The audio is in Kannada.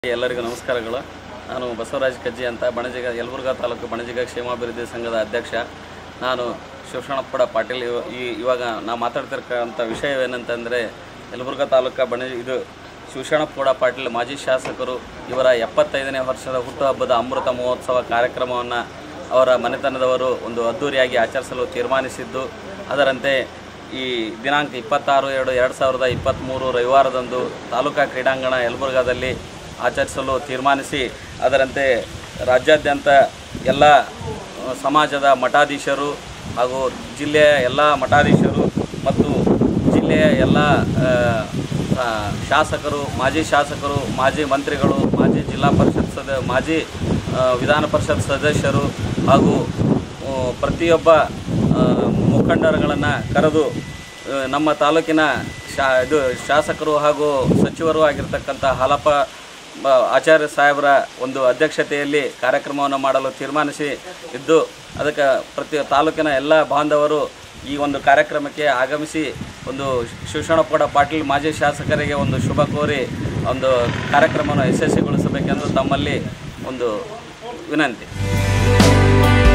ಎಲ್ಲರಿಗೂ ನಮಸ್ಕಾರಗಳು ನಾನು ಬಸವರಾಜ್ ಕಜ್ಜಿ ಅಂತ ಬಣಜಿಗ ಯಲಬುರ್ಗಾ ತಾಲೂಕು ಬಣಜಿಗ ಕ್ಷೇಮಾಭಿವೃದ್ಧಿ ಸಂಘದ ಅಧ್ಯಕ್ಷ ನಾನು ಶಿವಶರಣಪ್ಪಡ ಪಾಟೀಲ್ ಇವ- ಈ ಇವಾಗ ನಾವು ಮಾತಾಡ್ತಿರ್ತಕ್ಕಂಥ ವಿಷಯವೇನಂತಂದರೆ ಯಲಬುರ್ಗಾ ತಾಲೂಕು ಬಣ ಇದು ಶಿವಶರಣಪ್ಪಗೌಡ ಪಾಟೀಲ್ ಮಾಜಿ ಶಾಸಕರು ಇವರ ಎಪ್ಪತ್ತೈದನೇ ವರ್ಷದ ಹುಟ್ಟುಹಬ್ಬದ ಅಮೃತ ಮಹೋತ್ಸವ ಕಾರ್ಯಕ್ರಮವನ್ನು ಅವರ ಮನೆತನದವರು ಒಂದು ಅದ್ಧೂರಿಯಾಗಿ ಆಚರಿಸಲು ತೀರ್ಮಾನಿಸಿದ್ದು ಅದರಂತೆ ಈ ದಿನಾಂಕ ಇಪ್ಪತ್ತಾರು ಎರಡು ಎರಡು ಸಾವಿರದ ಇಪ್ಪತ್ತ್ಮೂರು ರವಿವಾರದಂದು ತಾಲೂಕಾ ಕ್ರೀಡಾಂಗಣ ಯಲಬುರ್ಗಾದಲ್ಲಿ ಆಚರಿಸಲು ತೀರ್ಮಾನಿಸಿ ಅದರಂತೆ ರಾಜ್ಯಾದ್ಯಂತ ಎಲ್ಲ ಆ, ಸಮಾಜದ ಮಠಾಧೀಶರು ಹಾಗೂ ಜಿಲ್ಲೆಯ ಎಲ್ಲ ಮಠಾಧೀಶರು ಮತ್ತು ಜಿಲ್ಲೆಯ ಎಲ್ಲ ಆ, ಆ, ಶಾಸಕರು ಮಾಜಿ ಶಾಸಕರು ಮಾಜಿ ಮಂತ್ರಿಗಳು ಮಾಜಿ ಜಿಲ್ಲಾ ಪರಿಷತ್ ಸದ ಮಾಜಿ ಆ, ವಿಧಾನ ಪರಿಷತ್ ಸದಸ್ಯರು ಹಾಗೂ ಆ, ಪ್ರತಿಯೊಬ್ಬ ಆ, ಮುಖಂಡರುಗಳನ್ನು ಕರೆದು ಆ, ನಮ್ಮ ತಾಲೂಕಿನ ಶಾ ಇದು ಶಾಸಕರು ಹಾಗೂ ಸಚಿವರು ಆಗಿರ್ತಕ್ಕಂಥ ಹಾಲಪ್ಪ ಬ- ಆಚಾರ್ಯ ಸಾಹೇಬರ ಒಂದು ಅಧ್ಯಕ್ಷತೆಯಲ್ಲಿ ಕಾರ್ಯಕ್ರಮವನ್ನು ಮಾಡಲು ತೀರ್ಮಾನಿಸಿ ಇದ್ದು ಅದಕ್ಕೆ ಪ್ರತಿ ತಾಲೂಕಿನ ಎಲ್ಲ ಬಾಂಧವರು ಈ ಒಂದು ಕಾರ್ಯಕ್ರಮಕ್ಕೆ ಆಗಮಿಸಿ ಒಂದು ಶಿವಶರಣಪ್ಪಗೌಡ ಪಾಟೀಲ್ ಮಾಜಿ ಶಾಸಕರಿಗೆ ಒಂದು ಶುಭ ಕೋರಿ ಒಂದು ಕಾರ್ಯಕ್ರಮವನ್ನು ಯಶಸ್ವಿಗೊಳಿಸಬೇಕೆಂದು ತಮ್ಮಲ್ಲಿ ಒಂದು ವಿನಂತಿ